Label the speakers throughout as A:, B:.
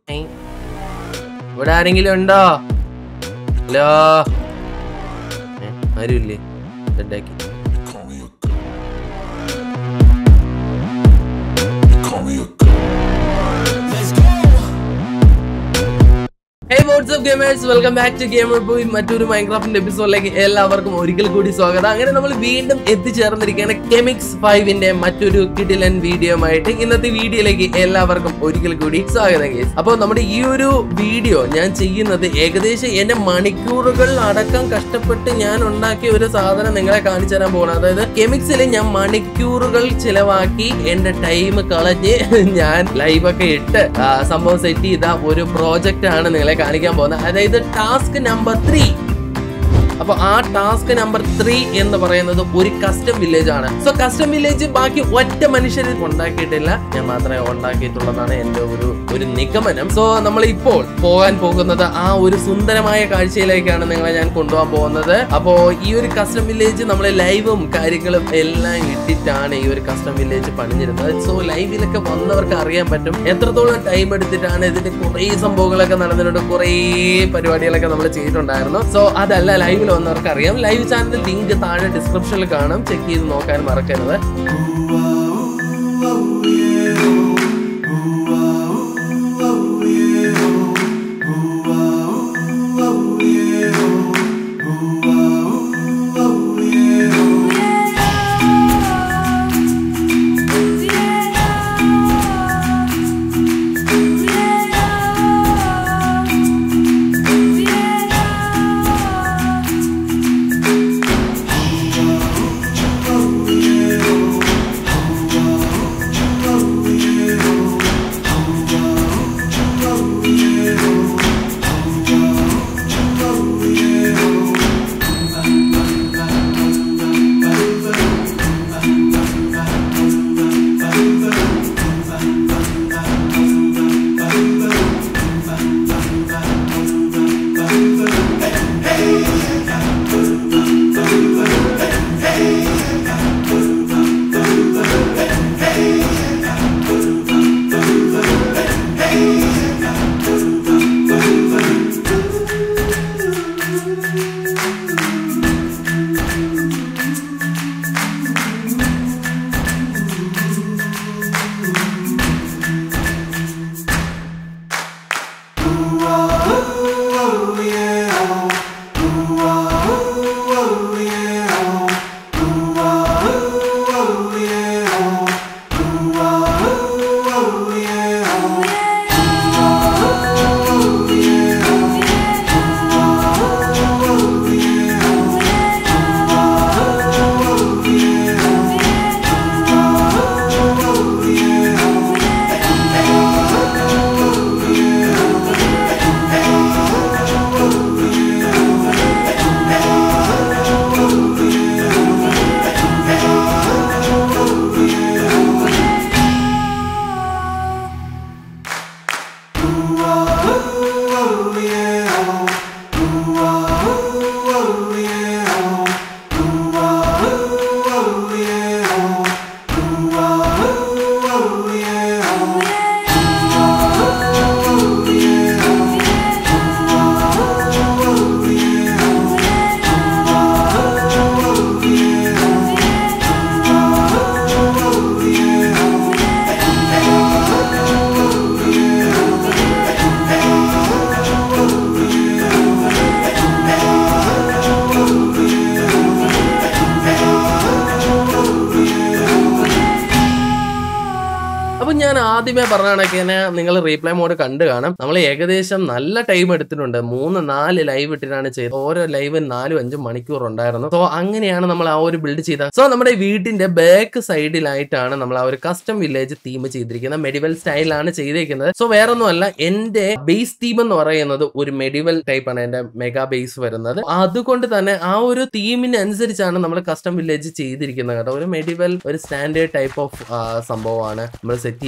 A: ഏയ്. ഇവിടെ ആരെങ്കിലും ഉണ്ടോ ഹലോ ഏ, ആരുമില്ലേ ഡെഡാക്കി
B: Call me a Call me a
A: hey what's up gamers welcome back to gamer boy മറ്റൊരു മൈൻക്രാഫ്റ്റിന്റെ എപ്പിസോഡിലേക്ക് എല്ലാവർക്കും ഒരിക്കൽ കൂടി സ്വാഗതം അങ്ങനെ നമ്മൾ വീണ്ടും എത്തിച്ചേർന്നിരിക്കുകയാണ് കെമിക്സ് ഫൈവിന്റെ മറ്റൊരു കിടിലൻ വീഡിയോ ആയിട്ട് ഇന്നത്തെ വീഡിയോയിലേക്ക് എല്ലാവർക്കും ഒരിക്കൽ കൂടി സ്വാഗതം ഗേസ് അപ്പോൾ നമ്മുടെ ഈ ഒരു വീഡിയോ ഞാൻ ചെയ്യുന്നത് ഏകദേശം എന്റെ മണിക്കൂറുകൾ അടക്കം കഷ്ടപ്പെട്ട് ഞാൻ ഉണ്ടാക്കിയ ഒരു സാധനം നിങ്ങളെ കാണിച്ചു തരാൻ പോകണം അതായത് കെമിക്സിൽ ഞാൻ മണിക്കൂറുകൾ ചിലവാക്കി എന്റെ ടൈം കളഞ്ഞ് ഞാൻ ലൈവ് ഒക്കെ ഇട്ട് ആ, സംഭവം സെറ്റ് ചെയ്ത ഒരു പ്രോജക്റ്റ് ആണ് നിങ്ങളെ കാണിക്കാൻ പോകുന്നത് അതായത് ടാസ്ക് നമ്പർ ത്രീ അപ്പൊ ആ ടാസ്ക് നമ്പർ ത്രീ എന്ന് പറയുന്നത് ഒരു കസ്റ്റം വില്ലേജ് ആണ് സോ കസ്റ്റം വില്ലേജ് ബാക്കി ഒറ്റ മനുഷ്യർ ഉണ്ടാക്കിയിട്ടില്ല ഞാൻ മാത്രമേ ഉണ്ടാക്കിയിട്ടുള്ളതാണ് എന്റെ ഒരു ഒരു നിഗമനം സോ നമ്മൾ ഇപ്പോൾ പോകാൻ പോകുന്നത് ആ ഒരു സുന്ദരമായ കാഴ്ചയിലേക്കാണ് നിങ്ങളെ ഞാൻ കൊണ്ടുപോകാൻ പോകുന്നത് അപ്പോ ഈ ഒരു കസ്റ്റം വില്ലേജ് നമ്മൾ ലൈവും കാര്യങ്ങളും എല്ലാം ഇട്ടിട്ടാണ് ഈ ഒരു കസ്റ്റം വില്ലേജ് പണിഞ്ഞിരുന്നത് സോ ലൈവിലൊക്കെ വന്നവർക്ക് അറിയാൻ പറ്റും എത്രത്തോളം ടൈം എടുത്തിട്ടാണ് ഇതിന്റെ കുറേ സംഭവങ്ങളൊക്കെ നടന്നിട്ടുണ്ട് കുറേ പരിപാടികളൊക്കെ നമ്മൾ ചെയ്തിട്ടുണ്ടായിരുന്നു സോ അതല്ല ലൈവിൽ വന്നവർക്ക് അറിയാം ലൈവ് ചാനൽ ലിങ്ക് താഴെ ഡിസ്ക്രിപ്ഷനിൽ കാണും ചെക്ക് ചെയ്ത് നോക്കാൻ മറക്കരുത് അപ്പൊ ഞാൻ ആദ്യമേ പറഞ്ഞ കണക്ക് തന്നെ നിങ്ങൾ റീപ്ലൈ മോഡ് കണ്ടു കാണാം നമ്മൾ ഏകദേശം നല്ല ടൈം എടുത്തിട്ടുണ്ട് മൂന്ന് നാല് ലൈവ് ഇട്ടിട്ടാണ് ചെയ്തത് ഓരോ ലൈവ് നാലും അഞ്ചും മണിക്കൂർ ഉണ്ടായിരുന്നു സോ അങ്ങനെയാണ് നമ്മൾ ആ ഒരു ബിൽഡ് ചെയ്തത് സോ നമ്മുടെ വീടിന്റെ ബാക്ക് സൈഡിലായിട്ടാണ് നമ്മൾ ആ ഒരു കസ്റ്റം വില്ലേജ് തീം ചെയ്തിരിക്കുന്നത് മെഡിവൽ സ്റ്റൈലാണ് ചെയ്തിരിക്കുന്നത് സോ വേറൊന്നുമല്ല എന്റെ ബേസ് തീം എന്ന് പറയുന്നത് ഒരു മെഡിവൽ ടൈപ്പ് ആണ് എന്റെ മെഗാ ബേസ് വരുന്നത് അതുകൊണ്ട് തന്നെ ആ ഒരു തീമിനനുസരിച്ചാണ് നമ്മൾ കസ്റ്റം വില്ലേജ് ചെയ്തിരിക്കുന്നത് കേട്ടോ ഒരു മെഡിവൽ ഒരു സ്റ്റാൻഡേർഡ് ടൈപ്പ് ഓഫ് സംഭവമാണ് നമ്മൾ സെറ്റ് ചെയ്തിരിക്കുന്നത്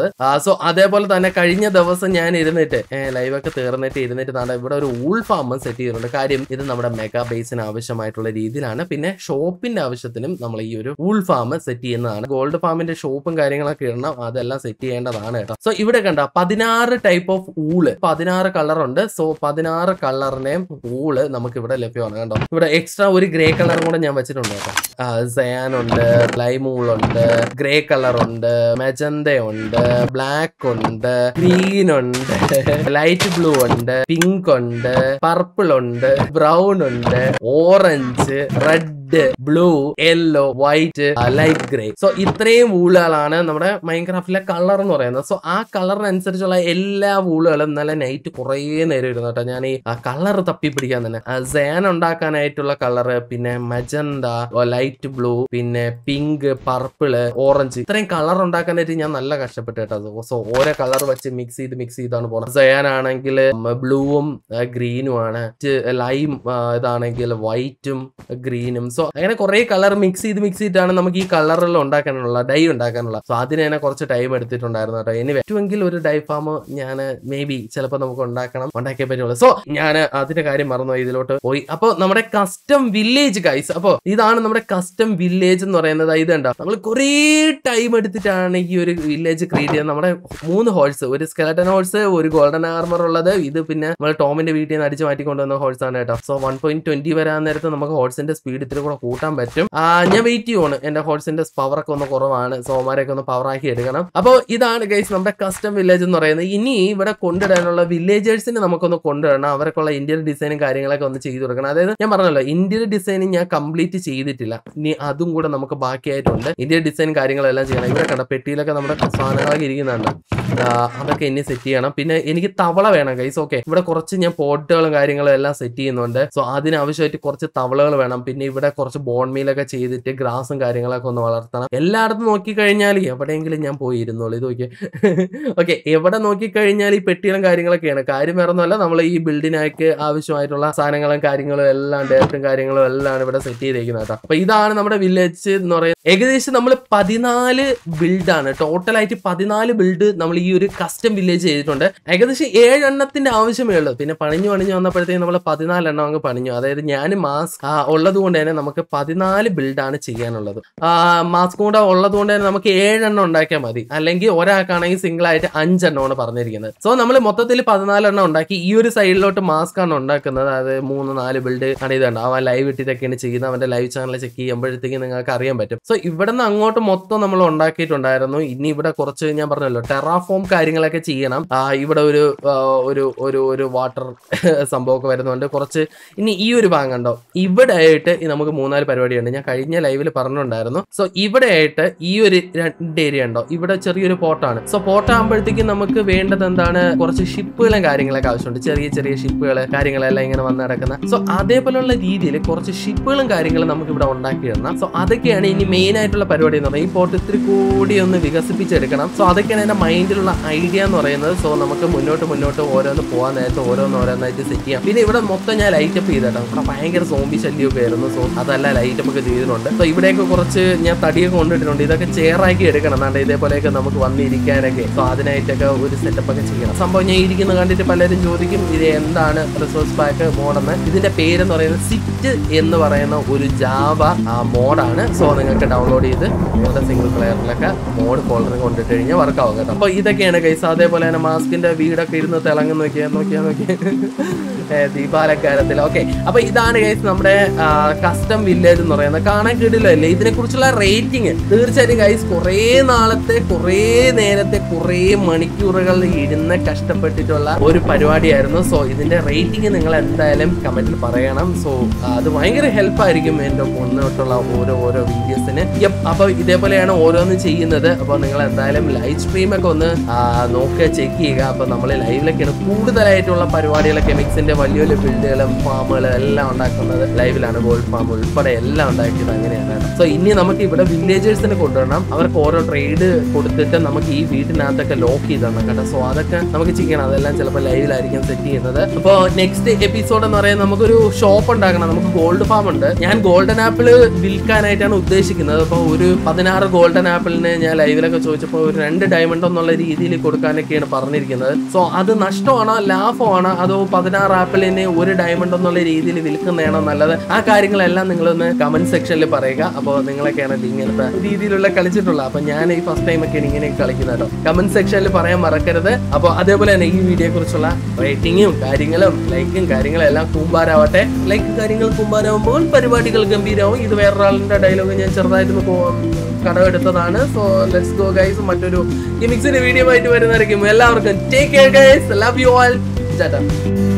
A: ചെയ്തിട്ടുള്ളത് സോ അതേപോലെ തന്നെ കഴിഞ്ഞ ദിവസം ഞാൻ ഇരുന്നിട്ട് ലൈവ് ഒക്കെ തീർന്നിട്ട് ഇരുന്നിട്ട് നാളെ ഇവിടെ ഒരു ഊൾ ഫാം സെറ്റ് ചെയ്തിട്ടുണ്ട് കാര്യം ഇത് നമ്മുടെ മെഗാ ബേസിന് ആവശ്യമായിട്ടുള്ള രീതിയിലാണ് പിന്നെ ഷോപ്പിന്റെ ആവശ്യത്തിനും നമ്മൾ ഈ ഒരു ഊൾ ഫാം സെറ്റ് ചെയ്യുന്നതാണ് ഗോൾഡ് ഫാമിന്റെ ഷോപ്പും കാര്യങ്ങളൊക്കെ ഇടണം അതെല്ലാം സെറ്റ് ചെയ്യേണ്ടതാണ് കേട്ടോ സോ ഇവിടെ കണ്ട പതിനാറ് ടൈപ്പ് ഓഫ് ഊള് പതിനാറ് കളർ ഉണ്ട് സോ പതിനാറ് കളറിനെയും ഊള് നമുക്ക് ഇവിടെ ലഭ്യമാണ് കണ്ടോ ഇവിടെ എക്സ്ട്രാ ഒരു ഗ്രേ കളറും കൂടെ ഞാൻ വെച്ചിട്ടുണ്ട് കേട്ടോ സയാൻ ഉണ്ട് ലൈം ഊളുണ്ട് ഗ്രേ കളർ ഉണ്ട് മെജന്ത ഉണ്ട് ബ്ലാക്ക് ഉണ്ട് ഗ്രീൻ ഉണ്ട് ലൈറ്റ് ബ്ലൂ ഉണ്ട് പിങ്ക് ഉണ്ട് പർപ്പിൾ ഉണ്ട് ബ്രൗൺ ഉണ്ട് orange red blue yellow white light grey so ഇത്രയും വൂളുകളാണ് നമ്മുടെ മൈൻക്രാഫ്റ്റിലെ കളർ എന്ന് പറയുന്നത് സോ ആ കളറിനനുസരിച്ചുള്ള എല്ലാ വൂളുകളും നല്ല നൈറ്റ് കുറേ നേരം ഇരുന്നു കേട്ടോ ഞാൻ ഈ കളർ തപ്പി പിടിക്കാൻ തന്നെ സേൻ ഉണ്ടാക്കാനായിട്ടുള്ള കളറ് പിന്നെ മജന്ത ലൈറ്റ് ബ്ലൂ പിന്നെ പിങ്ക് പർപ്പിള് ഓറഞ്ച് ഇത്രയും കളർ ഉണ്ടാക്കാനായിട്ട് ഞാൻ നല്ല കഷ്ടപ്പെട്ടു കേട്ടോ സോ ഓരോ കളർ വെച്ച് മിക്സ് ചെയ്ത് മിക്സ് ചെയ്താണ് പോകുന്നത് സയാൻ ആണെങ്കിൽ ബ്ലൂവും ഗ്രീനും ആണ് ലൈം ഇതാണെങ്കിൽ വൈറ്റും ഗ്രീനും സോ അങ്ങനെ കുറെ കളർ മിക്സ് ചെയ്ത് മിക്സ് ചെയ്തിട്ടാണ് നമുക്ക് ഈ കളറിൽ ഉണ്ടാക്കാനുള്ള ഡൈ ഉണ്ടാക്കാനുള്ള സോ അതിന് തന്നെ കുറച്ച് ടൈം എടുത്തിട്ടുണ്ടായിരുന്നു കേട്ടോ ഇനി പറ്റുമെങ്കിൽ ഒരു ഡൈ ഫാം ഞാൻ മേ ബി ചിലപ്പോൾ നമുക്ക് ഉണ്ടാക്കണം ഉണ്ടാക്കിയേ പറ്റുള്ളൂ സോ ഞാൻ അതിന്റെ കാര്യം മറന്നു ഇതിലോട്ട് പോയി അപ്പോൾ നമ്മുടെ കസ്റ്റം വില്ലേജ് ഗൈസ് അപ്പോൾ ഇതാണ് നമ്മുടെ കസ്റ്റം വില്ലേജ് എന്ന് പറയുന്നത് ഇത് കണ്ടോ നമ്മൾ കുറേ ടൈം എടുത്തിട്ടാണ് ഈ ഒരു വില്ലേജ് ക്രിയേറ്റ് ചെയ്യുന്നത് നമ്മുടെ മൂന്ന് ഹോഴ്സ് ഒരു സ്കെലട്ടൻ ഹോഴ്സ് ഒരു ഗോൾഡൻ ആർമർ ഉള്ളത് ഇത് പിന്നെ നമ്മൾ ടോമിന്റെ വീട്ടിൽ നിന്ന് അടിച്ച് മാറ്റി കൊണ്ടുവന്ന ഹോഴ്സ് ആണ് കേട്ടോ സോ വൺ പോയിന്റ് ട്വന്റി വരാൻ നേരത്ത് നമുക്ക് ഹോഴ്സിന്റെ സ്പീഡ് ഇത്തിരി കൂടെ കൂട്ടാൻ പറ്റും ആ, ഞാൻ വെയിറ്റ് ചെയ്യുവാണ് എന്റെ ഹോഴ്സിന്റെ പവർ ഒക്കെ ഒന്ന് കുറവാണ് സോ അവന്മാരെയൊക്കെ ഒന്ന് പവർ ആക്കി എടുക്കണം അപ്പോൾ ഇതാണ് ഗൈസ് നമ്മുടെ കസ്റ്റം വില്ലേജ് എന്ന് പറയുന്നത് ഇനി ഇവിടെ കൊണ്ടുവരാനുള്ള വില്ലേജേഴ്സിന് നമുക്കൊന്ന് കൊണ്ടുവരണം അവർക്കുള്ള ഇന്ത്യൻ ഡിസൈനും കാര്യങ്ങളൊക്കെ ഒന്ന് ചെയ്തു കൊടുക്കണം അതായത് ഞാൻ പറഞ്ഞല്ലോ ഇന്ത്യൻ ഡിസൈനിങ് ഞാൻ കംപ്ലീറ്റ് ചെയ്തിട്ടില്ല ഇനി അതും കൂടെ നമുക്ക് ബാക്കിയായിട്ടുണ്ട് ഇന്ത്യൻ ഡിസൈൻ കാര്യങ്ങളെല്ലാം ചെയ്യണം ഇവിടെ കണ്ട പെട്ടിയിലൊക്കെ നമ്മുടെ സാധനങ്ങളൊക്കെ ഇരിക്കുന്നുണ്ട് ആ, അതൊക്കെ ഇനി സെറ്റ് ചെയ്യണം പിന്നെ എനിക്ക് തവള വേണം ഗൈസ് ഓക്കെ ഇവിടെ കുറച്ച് ഞാൻ പോട്ടുകളും കാര്യങ്ങളും എല്ലാം സെറ്റ് ചെയ്യുന്നുണ്ട് സോ അതിനാവശ്യമായിട്ട് കുറച്ച് തവളകൾ വേണം പിന്നെ ഇവിടെ കുറച്ച് ബോൺ മീലൊക്കെ ചെയ്തിട്ട് ഗ്രാസും കാര്യങ്ങളൊക്കെ ഒന്ന് വളർത്തണം എല്ലായിടത്തും നോക്കിക്കഴിഞ്ഞാൽ എവിടെയെങ്കിലും ഞാൻ പോയി ഇരുന്നോളൂ ഇത് നോക്കിയേ ഓക്കെ എവിടെ നോക്കിക്കഴിഞ്ഞാൽ ഈ പെട്ടികളും കാര്യങ്ങളൊക്കെയാണ് കാര്യം വേറെ ഒന്നുമല്ല നമ്മൾ ഈ ബിൽഡിനൊക്കെ ആവശ്യമായിട്ടുള്ള സാധനങ്ങളും കാര്യങ്ങളും എല്ലാം ഡേറ്റും കാര്യങ്ങളും എല്ലാം ഇവിടെ സെറ്റ് ചെയ്തേക്കുന്നത് കേട്ടോ അപ്പൊ ഇതാണ് നമ്മുടെ വില്ലേജ് എന്ന് പറയുന്നത് ഏകദേശം നമ്മൾ പതിനാല് ബിൽഡാണ് ടോട്ടലായിട്ട് പതിനാല് ബിൽഡ് നമ്മൾ ഈ ഒരു കസ്റ്റം വില്ലേജ് ചെയ്തിട്ടുണ്ട് ഏകദേശം ഏഴെണ്ണത്തിന്റെ ആവശ്യമേ ഉള്ളൂ പിന്നെ പണിഞ്ഞു പണിഞ്ഞു വന്നപ്പോഴത്തേക്ക് നമ്മൾ പതിനാലെണ്ണം അങ്ങ് പണിഞ്ഞു അതായത് ഞാൻ മാസ്ക് ഉള്ളത് കൊണ്ട് തന്നെ നമുക്ക് പതിനാല് ബിൽഡാണ് ചെയ്യാനുള്ളത് മാസ്ക് കൂടെ ഉള്ളത് കൊണ്ട് തന്നെ നമുക്ക് ഏഴെണ്ണം ഉണ്ടാക്കിയാൽ മതി അല്ലെങ്കിൽ ഒരാൾക്കാണെങ്കിൽ സിംഗിൾ ആയിട്ട് അഞ്ചെണ്ണമാണ് പറഞ്ഞിരിക്കുന്നത് സോ നമ്മൾ മൊത്തത്തിൽ പതിനാലെണ്ണം ഉണ്ടാക്കി ഈ ഒരു സൈഡിലോട്ട് മാസ്ക് ആണ് ഉണ്ടാക്കുന്നത് അതായത് മൂന്ന് നാല് ബിൽഡ് ആണ് ഇതുണ്ട് അവൻ ലൈവ് ഇട്ടിട്ടൊക്കെയാണ് ചെയ്യുന്നത് അവന്റെ ലൈവ് ചാനൽ ചെക്ക് ചെയ്യുമ്പോഴത്തേക്ക് നിങ്ങൾക്ക് അറിയാൻ പറ്റും സോ ഇവിടെ നിന്ന് അങ്ങോട്ട് മൊത്തം നമ്മൾ ഉണ്ടാക്കിയിട്ടുണ്ടായിരുന്നു ഇനി ഇവിടെ കുറച്ച് ഞാൻ പറഞ്ഞല്ലോ ടെറാഫോം കാര്യങ്ങളൊക്കെ ചെയ്യണം ആ, ഇവിടെ ഒരു ആ, ഒരു ഒരു ഒരു വാട്ടർ സംഭവമൊക്കെ വരുന്നുണ്ട് കുറച്ച് ഇനി ഈ ഒരു ഭാഗം കണ്ടോ ഇവിടെ ആയിട്ട് ഈ നമുക്ക് മൂന്നാല് പരിപാടിയുണ്ട് ഞാൻ കഴിഞ്ഞ ലൈവിൽ പറഞ്ഞിട്ടുണ്ടായിരുന്നു സോ ഇവിടെ ആയിട്ട് ഈ ഒരു രണ്ട് ഏരിയ ഉണ്ടോ ഇവിടെ ചെറിയൊരു പോർട്ടാണ് സോ പോർട്ടാകുമ്പോഴത്തേക്കും നമുക്ക് വേണ്ടത് എന്താണ് കുറച്ച് ഷിപ്പുകളും കാര്യങ്ങളൊക്കെ ആവശ്യമുണ്ട് ചെറിയ ചെറിയ ഷിപ്പുകൾ കാര്യങ്ങളെല്ലാം ഇങ്ങനെ വന്ന് നടക്കുന്ന സോ അതേപോലുള്ള രീതിയിൽ കുറച്ച് ഷിപ്പുകളും കാര്യങ്ങളും നമുക്ക് ഇവിടെ ഉണ്ടാക്കിയിടണം സോ അതൊക്കെയാണ് ഇനി മെയിൻ ആയിട്ടുള്ള പരിപാടി എന്ന് പറയുന്നത് ഈ പോർട്ട് ഇത്തിരി കൂടി ഒന്ന് വികസിപ്പിച്ചെടുക്കണം സോ അതൊക്കെയാണ് എൻ്റെ മൈൻഡിലുള്ള ഐഡിയ എന്ന് പറയുന്നത് സോ നമുക്ക് മുന്നോട്ട് മുന്നോട്ട് ഓരോന്ന് പോകാൻ നേരത്തെ ഓരോന്ന് ഓരോന്നായിട്ട് സെറ്റ് ചെയ്യാം പിന്നെ ഇവിടെ മൊത്തം ഞാൻ ലൈറ്റപ്പ് ചെയ്തിട്ടോ ഇവിടെ ഭയങ്കര സോംബി ശല്യമൊക്കെ ആയിരുന്നു സോ അതല്ല ലൈറ്റപ്പ് ഒക്കെ ചെയ്തിട്ടുണ്ട് സോ ഇവിടെയൊക്കെ കുറച്ച് ഞാൻ തടിയൊക്കെ കൊണ്ടിട്ടുണ്ട് ഇതൊക്കെ ചെയറാക്കി എടുക്കണം എന്നാണ്ട് ഇതേപോലെയൊക്കെ നമുക്ക് വന്നിരിക്കാനൊക്കെ സോ അതിനായിട്ടൊക്കെ ഒരു സെറ്റപ്പ് ഒക്കെ ചെയ്യണം സംഭവം ഞാൻ ഇരിക്കുന്ന കണ്ടിട്ട് പലരും ചോദിക്കും ഇത് എന്താണ് റിസോഴ്സ് പാക്ക് മോഡെന്ന് ഇതിന്റെ പേരെന്ന് പറയുന്നത് സിറ്റ് എന്ന് പറയുന്ന ഒരു ജാവ മോഡാണ് സോ നിങ്ങൾക്ക് ഡൗൺലോഡ് ചെയ്ത് നിങ്ങളുടെ സിംഗിൾ പ്ലെയറിലൊക്കെ മോഡ് ഫോൾഡറിൽ കൊണ്ടിട്ട് കഴിഞ്ഞാൽ വർക്ക് ആവും കേട്ടോ അപ്പൊ ഇതൊക്കെയാണ് കൈസ് അതേപോലെ തന്നെ മാസ്കിന്റെ വീടൊക്കെ ഇരുന്ന് തിളങ്ങുന്ന നോക്കിയാ നോക്കിയാ നോക്കിയാ ദീപാലക്കാരത്തിൽ ഓക്കെ അപ്പൊ ഇതാണ് ഗൈസ് നമ്മുടെ കസ്റ്റം വില്ലേജ് എന്ന് പറയുന്നത് കാണാൻ കിടിലല്ലേ ഇതിനെ കുറിച്ചുള്ള റേറ്റിംഗ് തീർച്ചയായിട്ടും ഗൈസ് കുറേ നാളത്തെ കുറേ നേരത്തെ കുറേ മണിക്കൂറുകൾ ഇരുന്ന് കഷ്ടപ്പെട്ടിട്ടുള്ള ഒരു പരിപാടിയായിരുന്നു സോ ഇതിന്റെ റേറ്റിംഗ് നിങ്ങൾ എന്തായാലും കമന്റിൽ പറയണം സോ അത് ഭയങ്കര ഹെൽപ്പ് ആയിരിക്കും എന്റെ മുന്നോട്ടുള്ള ഓരോ ഓരോ വീഡിയോസിന് അപ്പൊ ഇതേപോലെയാണ് ഓരോന്നും ചെയ്യുന്നത് അപ്പൊ നിങ്ങൾ എന്തായാലും ലൈവ് സ്ട്രീം ഒക്കെ ഒന്ന് ആ, നോക്കുക ചെക്ക് ചെയ്യുക അപ്പൊ നമ്മൾ ലൈവിലൊക്കെയാണ് കൂടുതലായിട്ടുള്ള പരിപാടികളൊക്കെ മിക്സിന്റെ വലിയ വലിയ ബിൽഡുകളും ഫാമുകളും എല്ലാം ഉണ്ടാക്കുന്നത് ലൈവിലാണ് ഗോൾഡ് ഫാം ഉൾപ്പെടെ എല്ലാം ഉണ്ടാക്കിയത് അങ്ങനെയാണ് സോ ഇനി നമുക്ക് ഇവിടെ വില്ലേജേഴ്സിനെ കൊണ്ടുവരണം അവർക്ക് ഓരോ ട്രേഡ് കൊടുത്തിട്ട് നമുക്ക് ഈ വീട്ടിനകത്തൊക്കെ ലോക്ക് ചെയ്തണം കേട്ടോ സോ അതൊക്കെ നമുക്ക് ചെയ്യണം അതെല്ലാം ചിലപ്പോൾ ലൈവിലായിരിക്കും സെറ്റ് ചെയ്യുന്നത് അപ്പോൾ നെക്സ്റ്റ് എപ്പിസോഡ് എന്ന് പറയുന്നത് നമുക്കൊരു ഷോപ്പ് ഉണ്ടാക്കണം നമുക്ക് ഗോൾഡ് ഫാം ഉണ്ട് ഞാൻ ഗോൾഡൻ ആപ്പിൾ വിൽക്കാനായിട്ടാണ് ഉദ്ദേശിക്കുന്നത് അപ്പോൾ ഒരു പതിനാറ് ഗോൾഡൻ ആപ്പിളിന് ഞാൻ ലൈവിലൊക്കെ ചോദിച്ചപ്പോൾ ഒരു രണ്ട് ഡയമണ്ട് എന്നുള്ള രീതിയിൽ കൊടുക്കാനൊക്കെയാണ് പറഞ്ഞിരിക്കുന്നത് സോ അത് നഷ്ടമാണോ ലാഭമാണോ അതോ പതിനാറ് ആപ്പിളിന് ഒരു ഡയമണ്ട് എന്നുള്ള രീതിയിൽ വിൽക്കുന്നതാണോ നല്ലത് ആ കാര്യങ്ങളെല്ലാം നിങ്ങളൊന്ന് കമന്റ് സെക്ഷനിൽ പറയുക അപ്പോൾ നിങ്ങളൊക്കെയാണ് ഇങ്ങനത്തെ രീതിയിലുള്ള കളിച്ചിട്ടുള്ളത് അപ്പോൾ ഞാൻ ഈ ഫസ്റ്റ് ടൈം ഒക്കെയാണ് ഇങ്ങനെ കളിക്കുന്നത് കേട്ടോ കമന്റ് സെക്ഷനിൽ പറയാൻ മറക്കരുത് അപ്പോൾ അതേപോലെ തന്നെ ഈ വീഡിയോയെ കുറിച്ചുള്ള റേറ്റിങ്ങും കാര്യങ്ങളും ലൈക്കും കാര്യങ്ങളും എല്ലാം കൂമ്പാരാവട്ടെ ലൈക്ക് കാര്യങ്ങൾ കൂമ്പാരാവുമ്പോൾ പരിപാടികൾ ഗംഭീരവും ഇത് വേറൊരാളിന്റെ ഡയലോഗ് ഞാൻ ചെറുതായിട്ടൊന്ന് പോ- കടമെടുത്തതാണ് സോ ലെറ്റ്സ് ഗോ ഗൈസ് മറ്റൊരു ഗിമിക്സിന്റെ വീഡിയോ ആയിട്ട് വരുന്നതായിരിക്കും എല്ലാവർക്കും take care guys love you all Tata